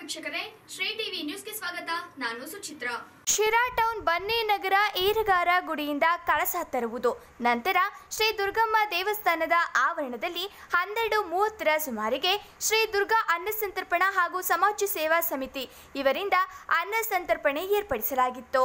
ವೀಕ್ಷಕರೇ ಶ್ರೀ ಟಿವಿ ನ್ಯೂಸ್ಗೆ ಸ್ವಾಗತ ನಾನು ಸುಚಿತ್ರ ಶಿರಾ ಟೌನ್ ಬನ್ನಿ ನಗರ ಈರಗಾರ ಗುಡಿಯಿಂದ ಕಳಸ ತರುವುದು ನಂತರ ಶ್ರೀ ದುರ್ಗಮ್ಮ ದೇವಸ್ಥಾನದ ಆವರಣದಲ್ಲಿ ಹನ್ನೆರಡು ಮೂವತ್ತರ ಸುಮಾರಿಗೆ ಶ್ರೀ ದುರ್ಗಾ ಅನ್ನ ಸಂತರ್ಪಣಾ ಹಾಗೂ ಸಮಾಜ ಸೇವಾ ಸಮಿತಿ ಇವರಿಂದ ಅನ್ನ ಸಂತರ್ಪಣೆ ಏರ್ಪಡಿಸಲಾಗಿತ್ತು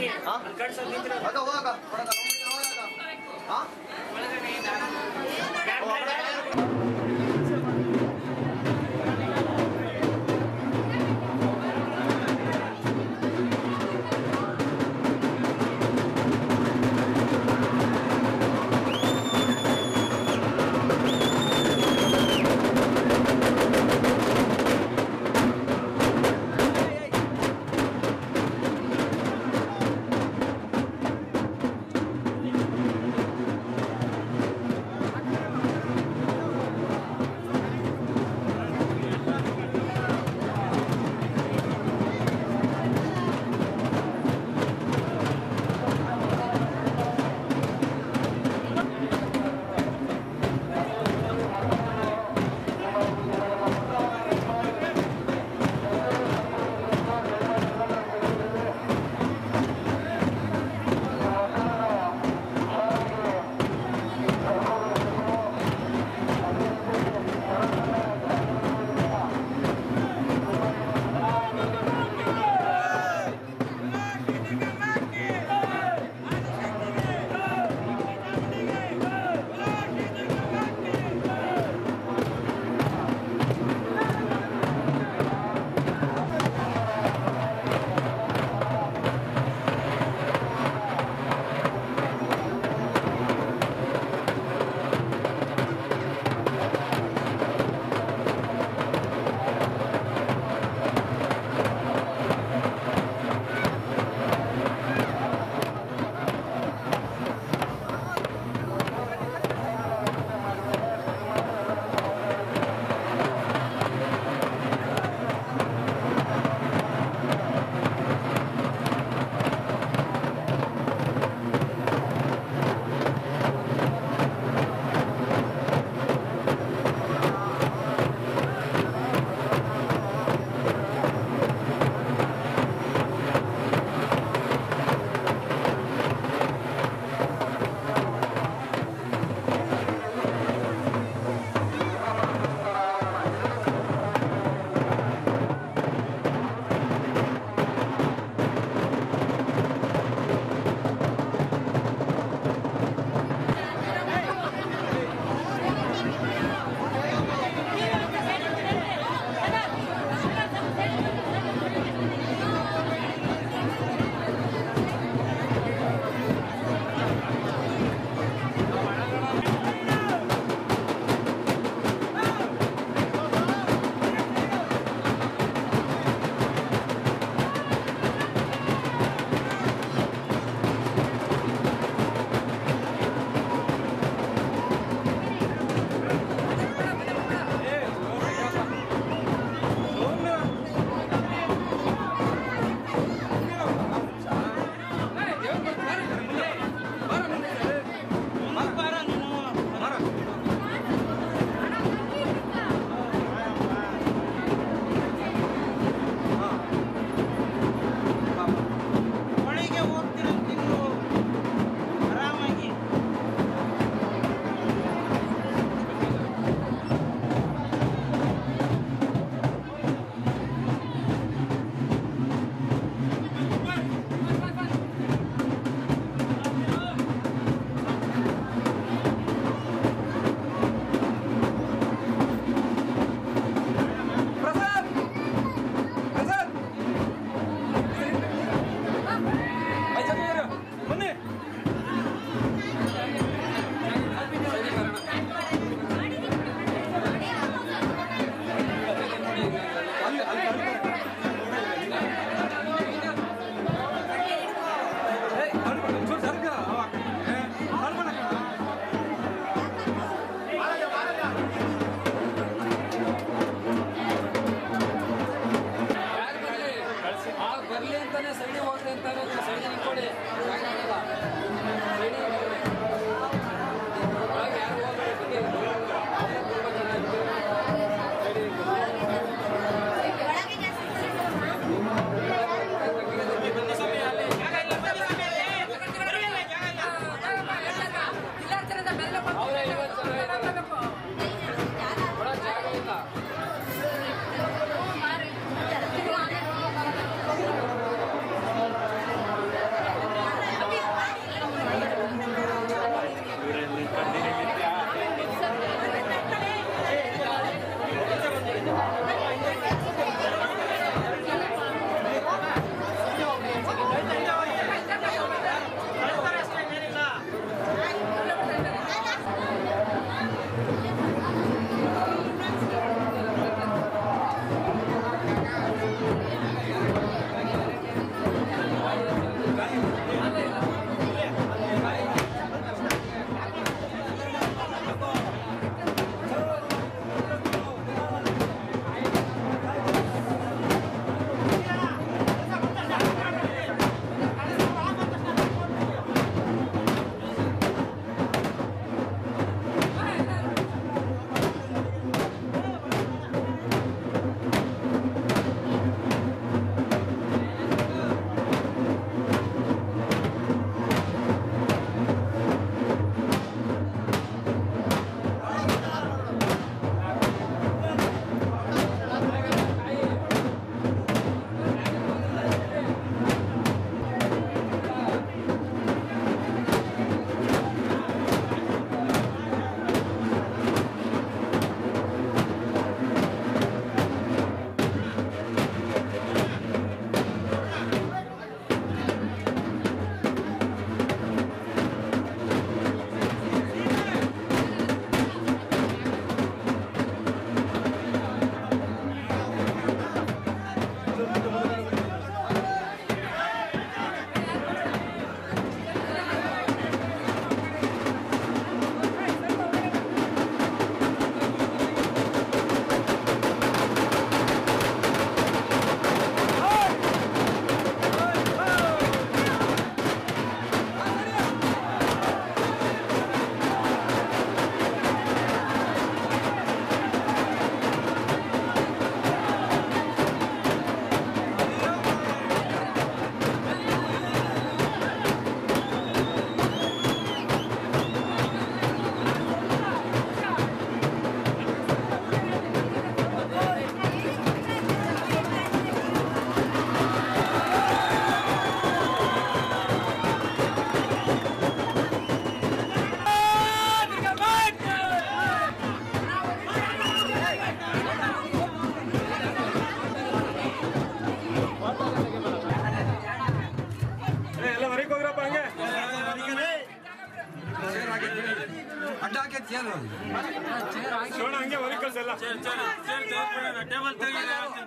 ಅಕ್ಕ ಹೋಗಕ್ಕ ಹೊರಗ ಹಾ ಒಳಗೆ ಹೋಗ್ತಿರೋ ತಿನ್ನು ಆರಾಮಾಗಿ ಪ್ರಸಾದ್ ಪ್ರಸಾದ್ ಬನ್ನಿ ಬರ್ಲಿ ಅಂತಾನೆ ಸೈಡಿ ಹೋಗ್ಲಿ ಅಂತಾನೆ ಸೈಡಿ ನಿಂತ್ಕೊಳ್ಳಿ ಸೈಡಿ ಒಳಗೆ ಯಾರು ಹೋಗ್ಬೇಡಿ ತುಂಬ ಚೆನ್ನಾಗಿದೆ ಅವರೇ ಐವತ್ತು ಜನ ಇದ್ದಾರೆ ಒಳಗೆ ಜಾಗ ಇಲ್ಲ ¡Vamos! ಅಡ್ಡ ಹಾಕಿ ಚೇರು ಟೇಬಲ್ ತೆಗಿ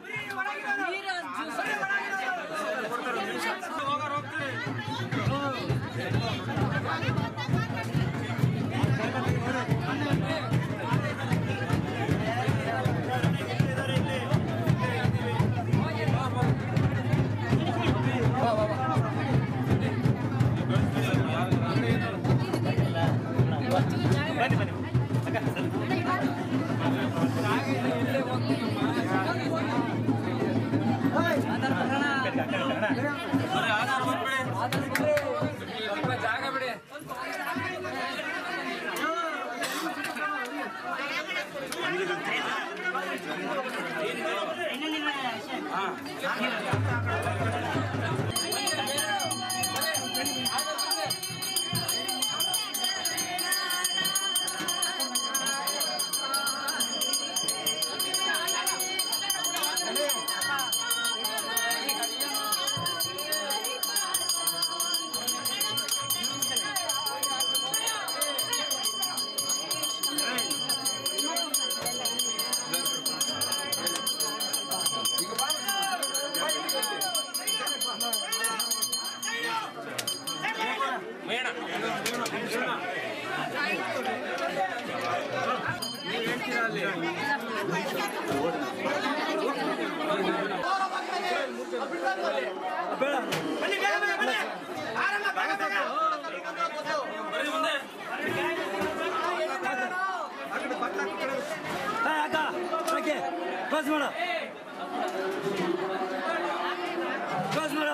ಕ್ಲೋಸ್ ಮಾಡು ಕ್ಲೋಸ್ ಮಾಡು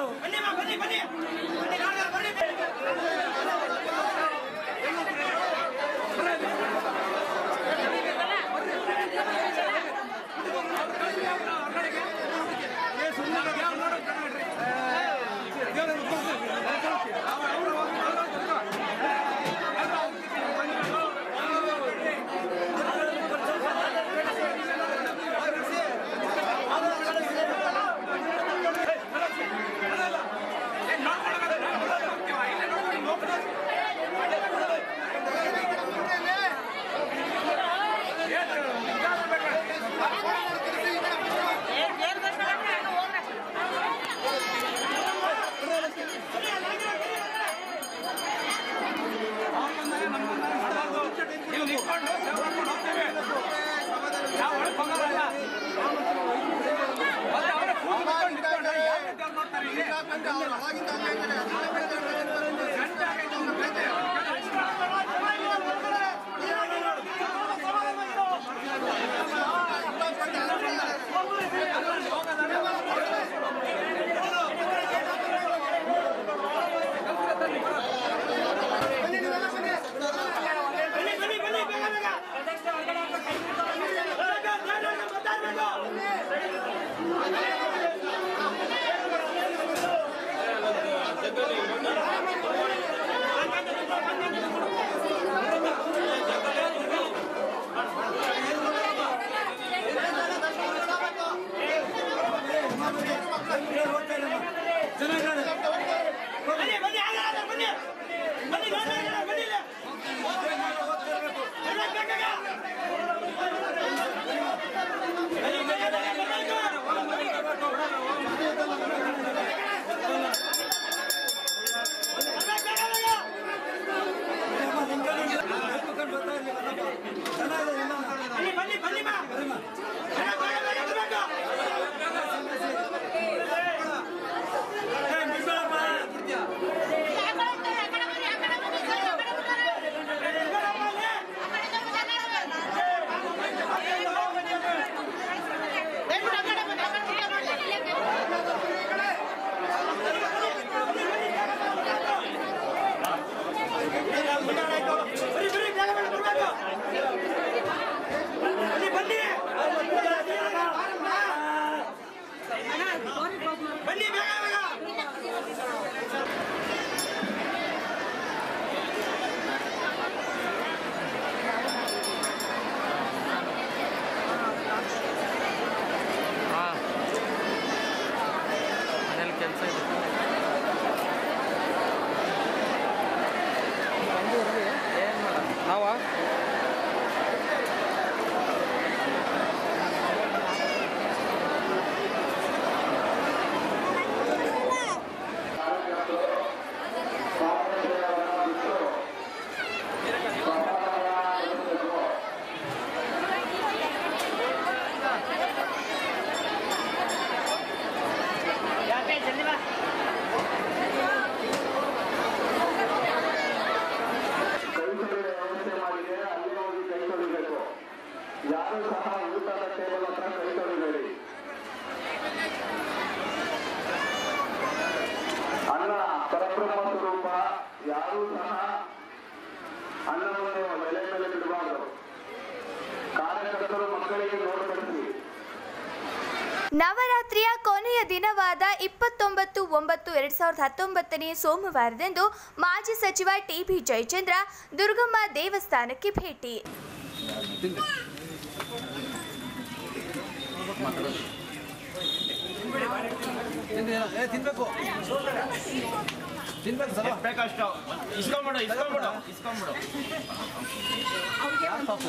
¡Vamos! ಯಾರೂ ಸಹ ಅನ್ನವನ್ನು ಬೆಲೆ ಮೇಲೆ ಬಿಡಬಾರದು ಕಾರ್ಯಕರ್ತರು ಮಕ್ಕಳಿಗೆ ನೋಡಬಡಿಸಿ ನವರಾತ್ರಿಯ ಕೊನೆಯ ದಿನವಾದ ಇಪ್ಪತ್ತೊಂಬತ್ತು ಒಂಬತ್ತು ಎರಡ್ ಸಾವಿರದ ಹತ್ತೊಂಬತ್ತನೇ ಸೋಮವಾರದಂದು ಮಾಜಿ ಸಚಿವ ಟಿಬಿ ಜಯಚಂದ್ರ ದುರ್ಗಮ್ಮ ದೇವಸ್ಥಾನಕ್ಕೆ ಭೇಟಿ ಏ ತಿನ್ಬೇಕು ತಿನ್ಬೇಕು ಸಲ ಬೇಕಷ್ಟು ಇಸ್ಕೊಂಬಿಡು ಇಸ್ಕೊಂಬಿಡು ಇಸ್ಕೊಂಬಿಡು ಯಾರು ಪಾಪು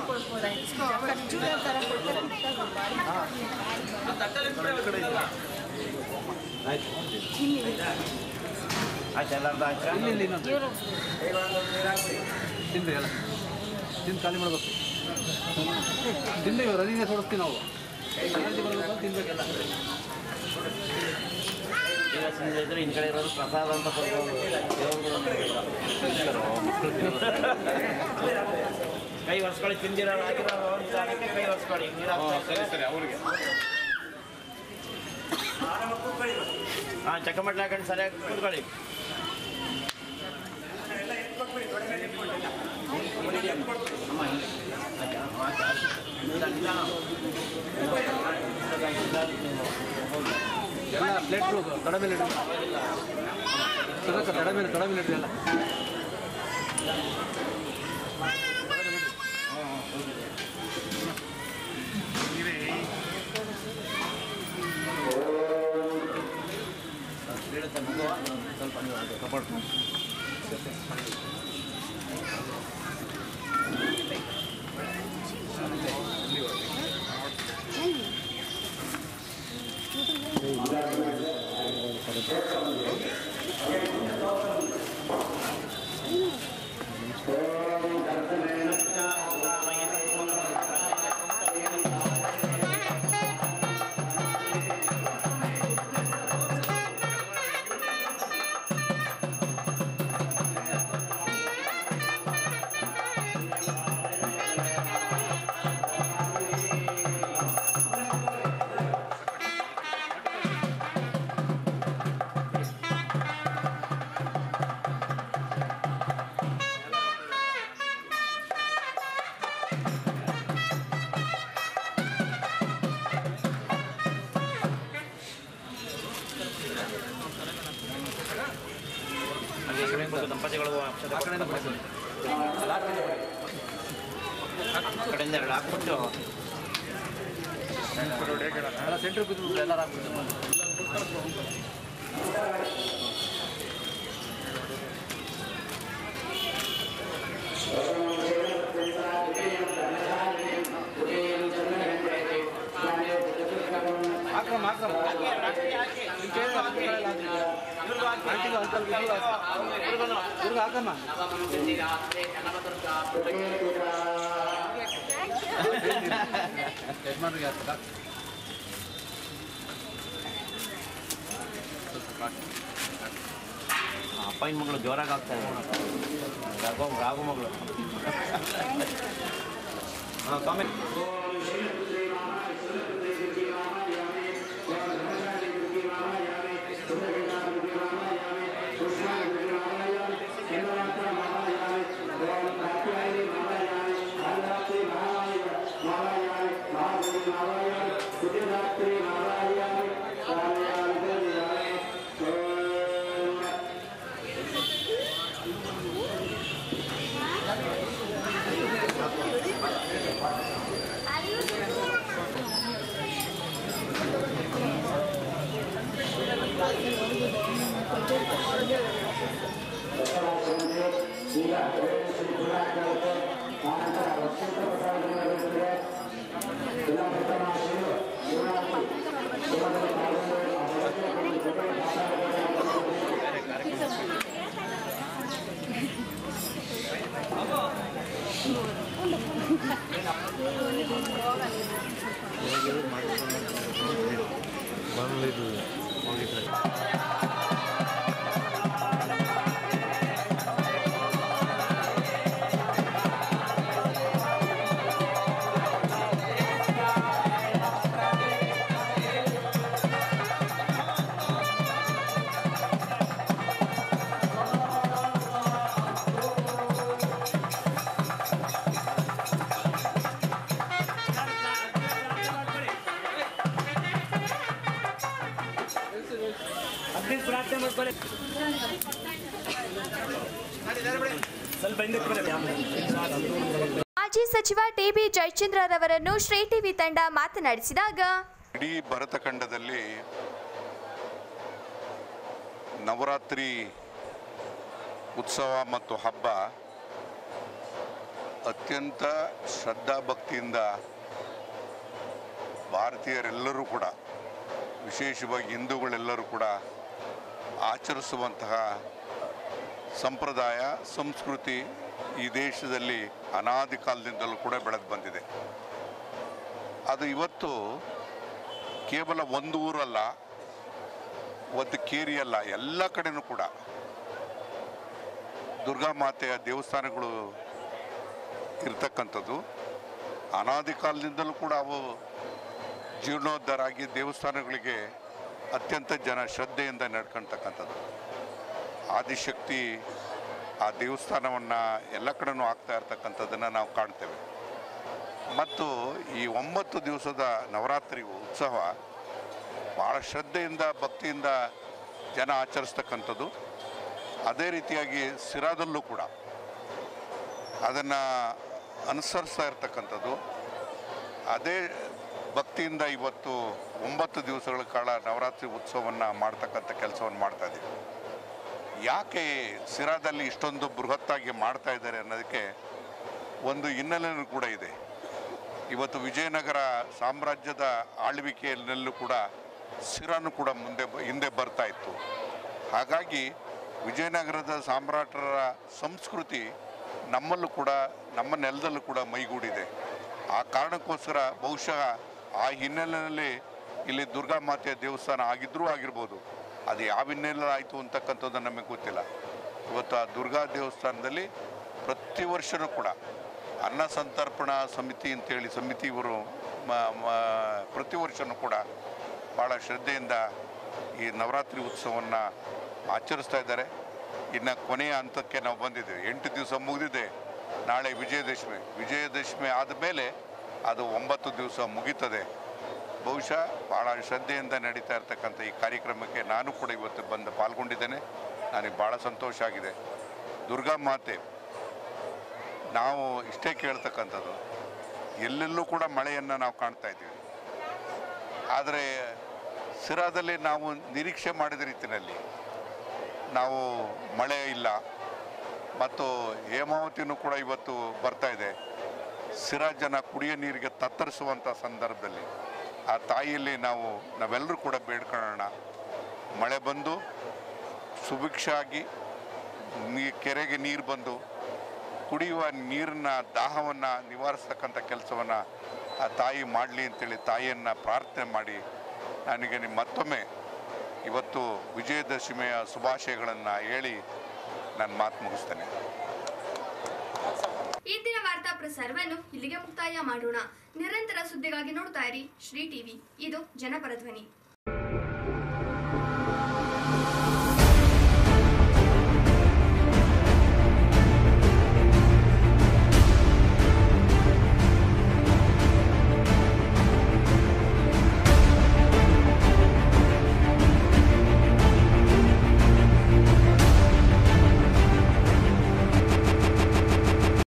ಆಯ್ತು ಆಯ್ತು ಎಲ್ಲರದ್ದು ಆಯ್ತಾ ಇಲ್ಲಿ ಇಲ್ಲಿ ಇನ್ನೊಂದು ತಿನ್ರಿ ಎಲ್ಲ ತಿಂದು ಖಾಲಿ ಮಾಡ್ಬೇಕು ತಿಂದು ಇವಾಗ ರನ್ನಿಂಗ್ ತೋರಿಸ್ತೀವಿ ನಾವು ಎನರ್ಜಿ ಬರಬೇಕು ತಿನ್ಬೇಕೆಲ್ಲ ಈಗ ಸಂಜೆ ಇದ್ರೆ ಇನ್ ಕಡೆ ಇರೋದು ಪ್ರಸಾದ ಅಂತ ಕೊಡ್ಬೋದು ದೇವ್ರುಗಳು ಕೈ ಒರೆಸ್ಕೊಳ್ಳಿ ತಿಂದಿರೋ ಆಗಿರೋ ಜಾಗಕ್ಕೆ ಕೈ ಒರೆಸ್ಕೊಳ್ಳಿ ನೀರು ಸರಿ ಸರಿ ಅವ್ರಿಗೆ ಹಾಂ ಚಕ್ಕಮಟ್ಲೆ ಹಾಕೊಂಡು ಸರಿಯಾಗಿ ಕೂತ್ಕೊಳ್ಳಿ ಎಲ್ಲ ಪ್ಲೇಟ್ಗಳು ತಡ ಮೇಲೆ ಇಡಿ ಸುರೇಶ ತಡ ಮೇಲೆ ತಡ ಮೇಲೆ ಇಡ್ರಿ ಎಲ್ಲ ಬೀಳುತ್ತೆ ಮಗು ಸ್ವಲ್ಪ ನೀವು ಅದು ಸಪೋರ್ಟ್ ಹಾಗೆ ಈ ಕಡೆ ಕೂತು ದಂಪತಿಗಳು ಅಕ್ಷತೆ ಆ ಕಡೆಯಿಂದ ಕೊಟ್ಟು ಬಿಡಿಸಿ ಆ ಕಡೆಯಿಂದ ಎರಡು ಹಾಕ್ಬಿಟ್ಟು ಎಲ್ಲ ಸೆಂಟ್ರ್ ಬಿದ್ದುಬಿಟ್ರು ಎಲ್ಲರೂ ಹಾಕ್ಬಿಟ್ಟು ಹಾಕ್ರಮ್ಮ ಹಾಕ್ರಮ್ಮ ನಿಮ್ ಕೈಯಲ್ಲಿ ಹಾಕಿ, ಕೈಯಲ್ಲಿ ಹಾಕಿ. ಆಂಟಿಗೂ ಅಂಕಲ್ಗೂ ಇಬ್ರಿಗೂ ಹಾಕಿ. ಇಬ್ರಿಗೂ ಹಾಕಮ್ಮ ಯಜಮಾನ್ರಿಗೆ ಹಾಕ್ಬೇಕು ಹಾಕಿ. ಸ್ವಲ್ಪ ಹಾಕಿ. ಅಪ್ಪನ ಮಗಳು ಜೋರಾಗಿ ಆಗ್ತಾ ಇದೆ ರಾಘು ರಾಘು ಮಗಳು ಹಾಂ ಸ್ವಾಮಿ ಿ ಪ್ಲೀಸ್ ಪ್ರಾರ್ಥನೆ ಮಾಡ್ಕೊಳ್ಳಿ ಸ್ವಲ್ಪ ಹಿಂದಕ್ಕೆ ಬನ್ನಿ ಮಾಜಿ ಸಚಿವ ಟಿಬಿ ಜಯಚಂದ್ರರವರನ್ನು ಶ್ರೀ ಟಿವಿ ತಂಡ ಮಾತನಾಡಿಸಿದಾಗ ಇಡೀ ಭರತಖಂಡದಲ್ಲಿ ನವರಾತ್ರಿ ಉತ್ಸವ ಮತ್ತು ಹಬ್ಬ ಅತ್ಯಂತ ಶ್ರದ್ಧಾಭಕ್ತಿಯಿಂದ ಭಾರತೀಯರೆಲ್ಲರೂ ಕೂಡ ವಿಶೇಷವಾಗಿ ಹಿಂದೂಗಳೆಲ್ಲರೂ ಕೂಡ ಆಚರಿಸುವಂತಹ ಸಂಪ್ರದಾಯ ಸಂಸ್ಕೃತಿ ಈ ದೇಶದಲ್ಲಿ ಅನಾದಿ ಕಾಲದಿಂದಲೂ ಕೂಡ ಬೆಳೆದು ಬಂದಿದೆ ಅದು ಇವತ್ತು ಕೇವಲ ಒಂದು ಊರಲ್ಲ ಒಂದು ಕೇರಿ ಅಲ್ಲ ಎಲ್ಲ ಕಡೆನೂ ಕೂಡ ದುರ್ಗಾ ಮಾತೆಯ ದೇವಸ್ಥಾನಗಳು ಇರ್ತಕ್ಕಂಥದ್ದು ಅನಾದಿ ಕಾಲದಿಂದಲೂ ಕೂಡ ಅವು ಜೀರ್ಣೋದ್ಧಾರ ಆಗಿ ದೇವಸ್ಥಾನಗಳಿಗೆ ಅತ್ಯಂತ ಜನ ಶ್ರದ್ಧೆಯಿಂದ ನಡ್ಕೊಳ್ತಕ್ಕಂಥದ್ದು ಆದಿಶಕ್ತಿ ಆ ದೇವಸ್ಥಾನವನ್ನು ಎಲ್ಲ ಕಡೆನೂ ಆಗ್ತಾ ಇರ್ತಕ್ಕಂಥದ್ದನ್ನು ನಾವು ಕಾಣ್ತೇವೆ ಮತ್ತು ಈ ಒಂಬತ್ತು ದಿವಸದ ನವರಾತ್ರಿ ಉತ್ಸವ ಭಾಳ ಶ್ರದ್ಧೆಯಿಂದ ಭಕ್ತಿಯಿಂದ ಜನ ಆಚರಿಸ್ತಕ್ಕಂಥದ್ದು ಅದೇ ರೀತಿಯಾಗಿ ಸಿರಾದಲ್ಲೂ ಕೂಡ ಅದನ್ನು ಅನುಸರಿಸ್ತಾ ಇರ್ತಕ್ಕಂಥದ್ದು ಅದೇ ಭಕ್ತಿಯಿಂದ ಇವತ್ತು ಒಂಬತ್ತು ದಿವಸಗಳ ಕಾಲ ನವರಾತ್ರಿ ಉತ್ಸವವನ್ನು ಮಾಡ್ತಕ್ಕಂಥ ಕೆಲಸವನ್ನು ಮಾಡ್ತಾ ಇದ್ದೀವಿ ಯಾಕೆ ಸಿರಾದಲ್ಲಿ ಇಷ್ಟೊಂದು ಬೃಹತ್ತಾಗಿ ಮಾಡ್ತಾ ಇದ್ದಾರೆ ಅನ್ನೋದಕ್ಕೆ ಒಂದು ಹಿನ್ನೆಲೆಯೂ ಕೂಡ ಇದೆ ಇವತ್ತು ವಿಜಯನಗರ ಸಾಮ್ರಾಜ್ಯದ ಆಳ್ವಿಕೆಯಲ್ಲೂ ಕೂಡ ಸಿರಾನು ಕೂಡ ಮುಂದೆ ಬ- ಹಿಂದೆ ಬರ್ತಾ ಇತ್ತು ಹಾಗಾಗಿ ವಿಜಯನಗರದ ಸಾಮ್ರಾಟರ ಸಂಸ್ಕೃತಿ ನಮ್ಮಲ್ಲೂ ಕೂಡ ನಮ್ಮ ನೆಲದಲ್ಲೂ ಕೂಡ ಮೈಗೂಡಿದೆ ಆ ಕಾರಣಕ್ಕೋಸ್ಕರ ಬಹುಶಃ ಆ ಹಿನ್ನೆಲೆಯಲ್ಲಿ ಇಲ್ಲಿ ದುರ್ಗಾ ಮಾತೆಯ ದೇವಸ್ಥಾನ ಆಗಿದ್ರೂ ಆಗಿರ್ಬೋದು ಅದು ಯಾವ ಹಿನ್ನೆಲೆ ಆಯಿತು ಅಂತಕ್ಕಂಥದ್ದು ನಮಗೆ ಗೊತ್ತಿಲ್ಲ ಇವತ್ತು ಆ ದುರ್ಗಾ ದೇವಸ್ಥಾನದಲ್ಲಿ ಪ್ರತಿ ವರ್ಷವೂ ಕೂಡ ಅನ್ನ ಸಂತರ್ಪಣಾ ಸಮಿತಿ ಅಂತೇಳಿ ಸಮಿತಿ ಇವರು ಮ- ಮ- ಪ್ರತಿ ವರ್ಷವೂ ಕೂಡ ಭಾಳ ಶ್ರದ್ಧೆಯಿಂದ ಈ ನವರಾತ್ರಿ ಉತ್ಸವವನ್ನು ಆಚರಿಸ್ತಾ ಇದ್ದಾರೆ ಇನ್ನು ಕೊನೆಯ ಹಂತಕ್ಕೆ ನಾವು ಬಂದಿದ್ದೇವೆ ಎಂಟು ದಿವಸ ಮುಗಿದಿದೆ ನಾಳೆ ವಿಜಯದಶಮಿ ವಿಜಯದಶಮಿ ಆದಮೇಲೆ ಅದು ಒಂಬತ್ತು ದಿವಸ ಮುಗೀತದೆ ಬಹುಶಃ ಭಾಳ ಶ್ರದ್ಧೆಯಿಂದ ನಡೀತಾ ಇರ್ತಕ್ಕಂಥ ಈ ಕಾರ್ಯಕ್ರಮಕ್ಕೆ ನಾನು ಕೂಡ ಇವತ್ತು ಬಂದು ಪಾಲ್ಗೊಂಡಿದ್ದೇನೆ ನನಗೆ ಭಾಳ ಸಂತೋಷ ಆಗಿದೆ ದುರ್ಗಾ ಮಾತೆ ನಾವು ಇಷ್ಟೇ ಕೇಳ್ತಕ್ಕಂಥದ್ದು ಎಲ್ಲೆಲ್ಲೂ ಕೂಡ ಮಳೆಯನ್ನು ನಾವು ಕಾಣ್ತಾ ಇದ್ದೀವಿ ಆದರೆ ಸಿರಾದಲ್ಲಿ ನಾವು ನಿರೀಕ್ಷೆ ಮಾಡಿದ ರೀತಿಯಲ್ಲಿ ನಾವು ಮಳೆ ಇಲ್ಲ ಮತ್ತು ಹೇಮಾವತಿನೂ ಕೂಡ ಇವತ್ತು ಬರ್ತಾ ಇದೆ ಸಿರಾ ಜನ ಕುಡಿಯೋ ನೀರಿಗೆ ತತ್ತರಿಸುವಂಥ ಸಂದರ್ಭದಲ್ಲಿ ಆ ತಾಯಿಯಲ್ಲಿ ನಾವು ನಾವೆಲ್ಲರೂ ಕೂಡ ಬೇಡ್ಕೊಳ್ಳೋಣ ಮಳೆ ಬಂದು ಸುಭಿಕ್ಷಾಗಿ ನೀ ಕೆರೆಗೆ ನೀರು ಬಂದು ಕುಡಿಯುವ ನೀರಿನ ದಾಹವನ್ನು ನಿವಾರಿಸ್ತಕ್ಕಂಥ ಕೆಲಸವನ್ನು ಆ ತಾಯಿ ಮಾಡಲಿ ಅಂತೇಳಿ ತಾಯಿಯನ್ನು ಪ್ರಾರ್ಥನೆ ಮಾಡಿ ನನಗೆ ನಿಮ್ಮ ಮತ್ತೊಮ್ಮೆ ಇವತ್ತು ವಿಜಯದಶಮಿಯ ಶುಭಾಶಯಗಳನ್ನು ಹೇಳಿ ನನ್ನ ಮಾತು ಮುಗಿಸ್ತೇನೆ ಇಂದಿನ ವಾರ್ತಾ ಪ್ರಸಾರವನ್ನು ಇಲ್ಲಿಗೆ ಮುಕ್ತಾಯ ಮಾಡೋಣ ನಿರಂತರ ಸುದ್ದಿಗಾಗಿ ನೋಡ್ತಾ ಇರಿ ಶ್ರೀ ಟಿವಿ ಇದು ಜನಪರ ಧ್ವನಿ